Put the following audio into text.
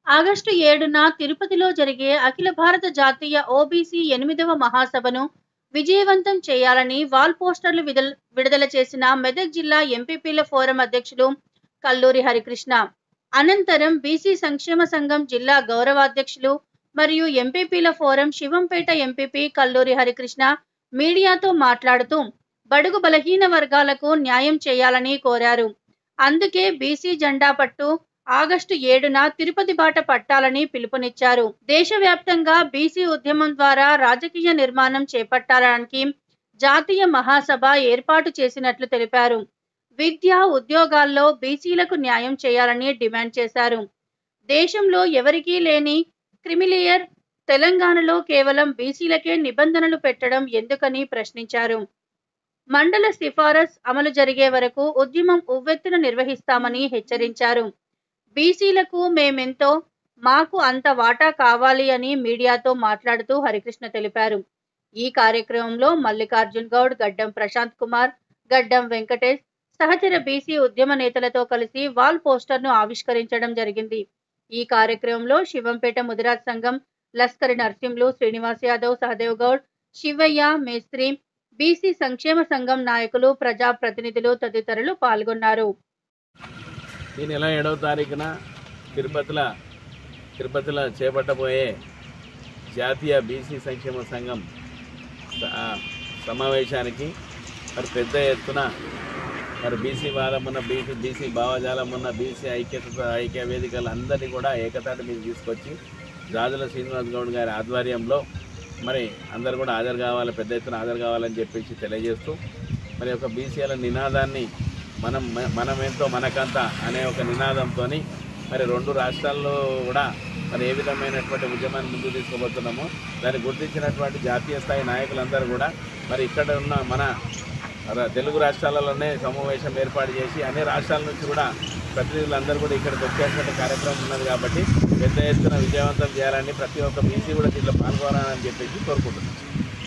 August ఏడున తిరుపతిలో జరిగే అఖిల భారత జాతీయ ఓబీసీ ఎనిమిదవ మహాసభను విజయవంతం చేయాలని వాల్ పోస్టర్లు విడుదల విడుదల చేసిన మెదక్ జిల్లా ఎంపీపీల ఫోరం అధ్యక్షులు కల్లూరి హరికృష్ణ అనంతరం బీసీ సంక్షేమ సంఘం జిల్లా గౌరవాధ్యక్షులు మరియు ఎంపీపీల ఫోరం శివంపేట ఎంపీపీ కల్లూరి హరికృష్ణ మీడియాతో మాట్లాడుతూ బడుగు బలహీన వర్గాలకు న్యాయం చేయాలని కోరారు అందుకే బీసీ జెండా పట్టు ఆగస్టు ఏడున తిరుపతి బాట పట్టాలని పిలుపునిచ్చారు దేశవ్యాప్తంగా బీసీ ఉద్యమం ద్వారా రాజకీయ నిర్మాణం చేపట్టాలని జాతీయ మహాసభ ఏర్పాటు చేసినట్లు తెలిపారు విద్య ఉద్యోగాల్లో బీసీలకు న్యాయం చేయాలని డిమాండ్ చేశారు దేశంలో ఎవరికీ లేని క్రిమిలియర్ తెలంగాణలో కేవలం బీసీలకే నిబంధనలు పెట్టడం ఎందుకని ప్రశ్నించారు మండల సిఫారస్ అమలు జరిగే వరకు ఉద్యమం ఉవ్వెత్తున నిర్వహిస్తామని హెచ్చరించారు బీసీలకు మేమెంతో మాకు అంత వాటా కావాలి అని మీడియాతో మాట్లాడుతూ హరికృష్ణ తెలిపారు ఈ కార్యక్రమంలో మల్లికార్జున్ గౌడ్ గడ్డం ప్రశాంత్ కుమార్ గడ్డం వెంకటేష్ సహచర బీసీ ఉద్యమ నేతలతో కలిసి వాల్ పోస్టర్ను ఆవిష్కరించడం జరిగింది ఈ కార్యక్రమంలో శివంపేట ముదిరాజ్ సంఘం లస్కరి నర్సింహులు శ్రీనివాస్ యాదవ్ సహదేవ్ గౌడ్ శివయ్య మేస్త్రి బీసీ సంక్షేమ సంఘం నాయకులు ప్రజా ప్రతినిధులు తదితరులు పాల్గొన్నారు ఈ నెల ఏడవ తారీఖున తిరుపతిలో తిరుపతిలో చేపట్టబోయే జాతీయ బీసీ సంక్షేమ సంఘం స- సమావేశానికి మరి పెద్ద ఎత్తున మరి బీసీ వాదం ఉన్న బీసీ బీసీ భావజాలం ఉన్న బీసీ ఐక్యత ఐక్య వేదికలు అందరినీ కూడా ఏకతాటి మీద తీసుకొచ్చి రాజుల శ్రీనివాస్ గౌడ్ గారి ఆధ్వర్యంలో మరి అందరు కూడా హాజరు కావాలి పెద్ద ఎత్తున హాజరు కావాలని చెప్పేసి తెలియజేస్తూ మరి ఒక బీసీల నినాదాన్ని మనం మనం ఎంతో మనకంత అనే ఒక నినాదంతో మరి రెండు రాష్ట్రాల్లో కూడా మరి ఏ విధమైనటువంటి ఉద్యమాన్ని ముందుకు తీసుకుపోతున్నామో దాన్ని గుర్తించినటువంటి జాతీయ స్థాయి నాయకులందరూ కూడా మరి ఇక్కడ ఉన్న మన ర- తెలుగు రాష్ట్రాలలోనే సమావేశం ఏర్పాటు చేసి అన్ని రాష్ట్రాల నుంచి కూడా ప్రతినిధులందరూ కూడా ఇక్కడికి వచ్చేటువంటి కార్యక్రమం ఉన్నది కాబట్టి పెద్ద ఎత్తున విజయవంతం చేయాలని ప్రతి ఒక్క బీసీ కూడా దీంట్లో పాల్గొనాలని చెప్పేసి కోరుకుంటున్నాం